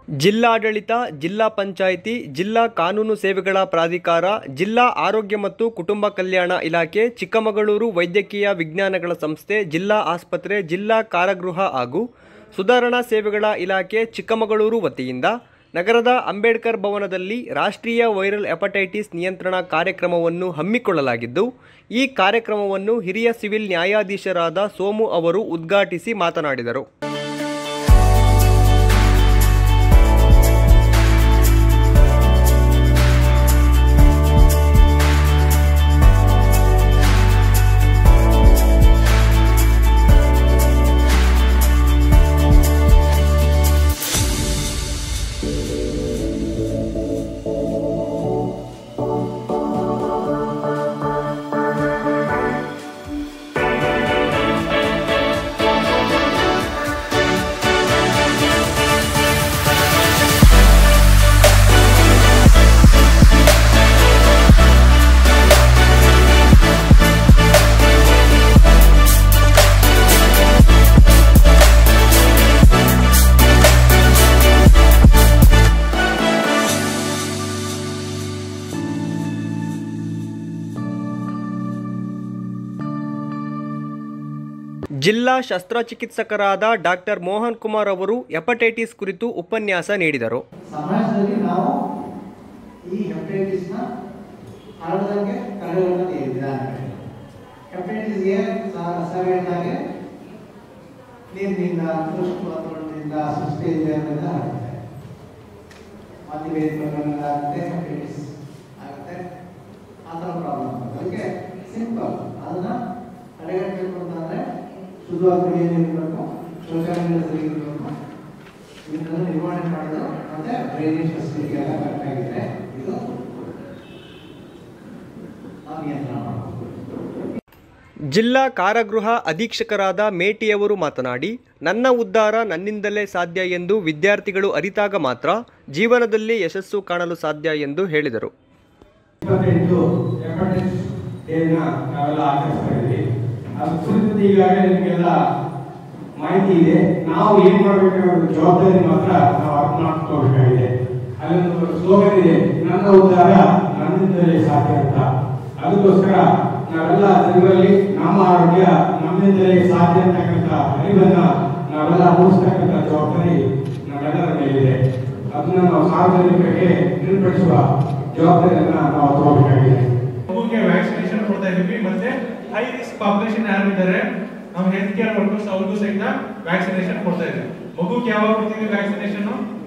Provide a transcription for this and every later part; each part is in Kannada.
ಜಿಲ್ಲಾಡಳಿತ ಜಿಲ್ಲಾ ಪಂಚಾಯಿತಿ ಜಿಲ್ಲಾ ಕಾನೂನು ಸೇವೆಗಳ ಪ್ರಾಧಿಕಾರ ಜಿಲ್ಲಾ ಆರೋಗ್ಯ ಮತ್ತು ಕುಟುಂಬ ಕಲ್ಯಾಣ ಇಲಾಖೆ ಚಿಕ್ಕಮಗಳೂರು ವೈದ್ಯಕೀಯ ವಿಜ್ಞಾನಗಳ ಸಂಸ್ಥೆ ಜಿಲ್ಲಾ ಆಸ್ಪತ್ರೆ ಜಿಲ್ಲಾ ಕಾರಾಗೃಹ ಹಾಗೂ ಸುಧಾರಣಾ ಸೇವೆಗಳ ಇಲಾಖೆ ಚಿಕ್ಕಮಗಳೂರು ವತಿಯಿಂದ ನಗರದ ಅಂಬೇಡ್ಕರ್ ಭವನದಲ್ಲಿ ರಾಷ್ಟ್ರೀಯ ವೈರಲ್ ಹೆಪಟೈಟಿಸ್ ನಿಯಂತ್ರಣ ಕಾರ್ಯಕ್ರಮವನ್ನು ಹಮ್ಮಿಕೊಳ್ಳಲಾಗಿದ್ದು ಈ ಕಾರ್ಯಕ್ರಮವನ್ನು ಹಿರಿಯ ಸಿವಿಲ್ ನ್ಯಾಯಾಧೀಶರಾದ ಸೋಮು ಅವರು ಉದ್ಘಾಟಿಸಿ ಮಾತನಾಡಿದರು ಜಿಲ್ಲಾ ಶಸ್ತ್ರಚಿಕಿತ್ಸಕರಾದ ಡಾಕ್ಟರ್ ಮೋಹನ್ ಕುಮಾರ್ ಅವರು ಹೆಪಟೈಟಿಸ್ ಕುರಿತು ಉಪನ್ಯಾಸ ನೀಡಿದರು ಸಮಾಜದಲ್ಲಿ ನಾವು ಈ ಹೆಪಟೈಟಿಸ್ನ ಹರಡದಂಗೆ ತಡೆಗಟ್ಟುವ ವಿಧಾನಗಳು ಹೆಪಟೈಟಿಸ್ ಎ ಸವೆಂದಾಗೆ ನೀರಿನಿಂದ ದುಷ್ಪದಿಂದ ಸುಸ್ಥಿತಿಯಿಂದ ಹರಡುತ್ತೆ ಮದುವೆ ಆಗುತ್ತೆ ಹೆಪಟೈಟಿಸ್ ಆಗುತ್ತೆ ಆ ಥರ ಪ್ರಾಬ್ಲಮ್ ಅದಕ್ಕೆ ಸಿಂಪಲ್ ಅದನ್ನ ತಡೆಗಟ್ಟಬೇಕು ಅಂತಂದ್ರೆ ಶುದ್ಧವಾದ ಕುಡಿಯೋ ನೀರು ಇರಬೇಕು ಶೌಚಾಲಯಗಳು ಸರಿ ಇರಬೇಕು ಇದನ್ನೆಲ್ಲ ನಿರ್ವಹಣೆ ಮಾಡೋದು ಮತ್ತೆ ಡ್ರೈನೇಜ್ ಫೆಸಿಲಿಟಿ ಎಲ್ಲ ಕರೆಕ್ಟ್ ಆಗಿದೆ ಇದು ನಾವು ನಿಯಂತ್ರಣ ಮಾಡಬೇಕು ಜಿಲ್ಲಾ ಕಾರಾಗೃಹ ಅಧೀಕ್ಷಕರಾದ ಮೇಟಿಯವರು ಮಾತನಾಡಿ ನನ್ನ ಉದ್ಧಾರ ನನ್ನಿಂದಲೇ ಸಾಧ್ಯ ಎಂದು ವಿದ್ಯಾರ್ಥಿಗಳು ಅರಿತಾಗ ಮಾತ್ರ ಜೀವನದಲ್ಲಿ ಯಶಸ್ಸು ಕಾಣಲು ಸಾಧ್ಯ ಎಂದು ಹೇಳಿದರು ಇಪ್ಪತ್ತೆಂಟು ಹೆಪಟೈಟಿಸ್ ಡೇನ ನಾವೆಲ್ಲ ಆಚರಿಸ್ತಾ ಇದ್ವಿ ಅದು ಕುರಿತು ಈಗಾಗಲೇ ನಿಮಗೆಲ್ಲ ಮಾಹಿತಿ ಇದೆ ನಾವು ಏನ್ ಮಾಡ್ಬೇಕಾಗಿರೋ ಜವಾಬ್ದಾರಿ ಮಾತ್ರ ನಾವು ಅರ್ಥ ಮಾಡ್ಕೋಬೇಕಾಗಿದೆ ಅಲ್ಲೊಂದು ಸ್ಲೋಗನ್ ಇದೆ ನನ್ನ ಉದ್ಧಾರ ನನ್ನಿಂದಲೇ ಸಾಧ್ಯ ಅಂತ ಅದಕ್ಕೋಸ್ಕರ ನಾವೆಲ್ಲ ಜನರಲ್ಲಿ ನಮ್ಮ ಆರೋಗ್ಯ ನಮ್ಮಿಂದಲೇ ಸಾಧ್ಯ ಅಂತಕ್ಕಂಥ ಅರಿವನ್ನ ನಾವೆಲ್ಲ ಮೂಡಿಸ್ತಕ್ಕಂಥ ಜವಾಬ್ದಾರಿ ನಮ್ಮೆಲ್ಲರ ಮೇಲಿದೆ ಅದನ್ನ ನಾವು ಸಾರ್ವಜನಿಕರಿಗೆ ನಿರ್ಪಡಿಸುವ ಜವಾಬ್ದಾರಿಯನ್ನ ನಾವು ತಗೋಬೇಕಾಗಿದೆ ಮಗುಗೆ ವ್ಯಾಕ್ಸಿನೇಷನ್ ಕೊಡ್ತಾ ಇದೀವಿ ಮತ್ತೆ ಹೈ ರಿಸ್ಕ್ ಪಾಪ್ಯುಲೇಷನ್ ಯಾರು ಇದ್ದಾರೆ ನಾವು ಹೆಲ್ತ್ ಕೇರ್ ವರ್ಕರ್ಸ್ ಅವ್ರಿಗೂ ಸಹಿತ ವ್ಯಾಕ್ಸಿನೇಷನ್ ಕೊಡ್ತಾ ಇದೀವಿ ಮಗುಗೆ ಯಾವಾಗ ಕೊಡ್ತೀವಿ ವ್ಯಾಕ್ಸಿನೇಷನ್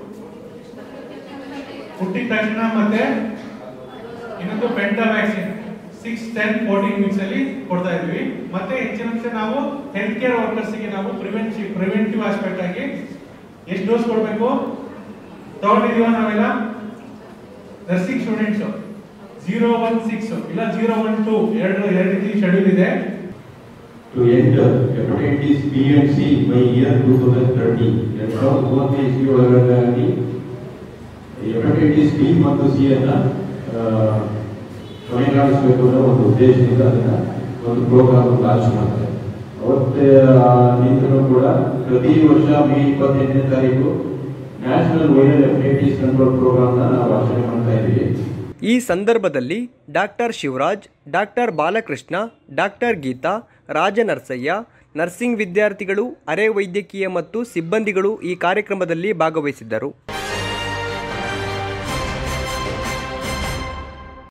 ಹುಟ್ಟಿದ ತಕ್ಷಣ ಮತ್ತೆ ಇನ್ನೊಂದು penta vaccine six ten fourteen weeks ಅಲ್ಲಿ ಕೊಡ್ತಾ ಇದ್ವಿ ಮತ್ತೆ ಹೆಚ್ಚಿನ ನಾವು ಹೆಲ್ತ್ ಕೇರ್ ವರ್ಕರ್ಸ್ ಗೆ ನಾವು ಪ್ರಿವೆಂಟಿವ್ ಪ್ರಿವೆಂಟಿವ್ ಆಸ್ಪೆಕ್ಟ್ ಆಗಿ ಎಷ್ಟು ಡೋಸ್ ಕೊಡ್ಬೇಕು ತಗೊಂಡಿದೀವ ನಾವೆಲ್ಲ nursing students zero one six ಇಲ್ಲ ಜೀರೋ ಒನ್ ಟೂ ಎರಡು ಎರಡು ರೀತಿ ಶೆಡ್ಯೂಲ್ ಇದೆ to enter hepatitis B and C by year 2030. ಎರಡ್ ಸಾವಿರದ ಮೂವತ್ತನೇ ಇಸ್ವಿ ಒಳಗಾಗಿ ಹೆಪಟೈಟಿಸ್ ಬಿ ಮತ್ತು ಸಿ ಅನ್ನ ಆ, ಕೊನೆಗಾಣಿಸಬೇಕು ಅನ್ನೋ ಒಂದು ಉದ್ದೇಶದಿಂದ ಅದನ್ನ ಒಂದು ಪ್ರೋಗ್ರಾಮ್ ಲಾಂಚ್ ಮಾಡ್ತಾರೆ ಅವತ್ತೇ ಆ, ನಿಂತರೂ ಕೂಡ ಪ್ರತಿ ವರ್ಷ ಮೇ ಇಪ್ಪತ್ತೆಂಟನೇ ತಾರೀಕು ನ್ಯಾಷನಲ್ ವೈರಲ್ ಹೆಪಟೈಟಿಸ್ ಕಂಟ್ರೋಲ್ ಪ್ರೋಗ್ರಾಮ್ನ ನಾವು ಆಚರಣೆ ಮಾಡ್ತಾ ಇದ್ದೀವಿ ಈ ಸಂದರ್ಭದಲ್ಲಿ doctor Shivaraj doctor Balakrishna doctor Geetha Rajanarsaiah nursing ವಿದ್ಯಾರ್ಥಿಗಳು ಅರೆ ವೈದ್ಯಕೀಯ ಮತ್ತು ಸಿಬ್ಬಂದಿಗಳು ಈ ಕಾರ್ಯಕ್ರಮದಲ್ಲಿ ಭಾಗವಹಿಸಿದ್ದರು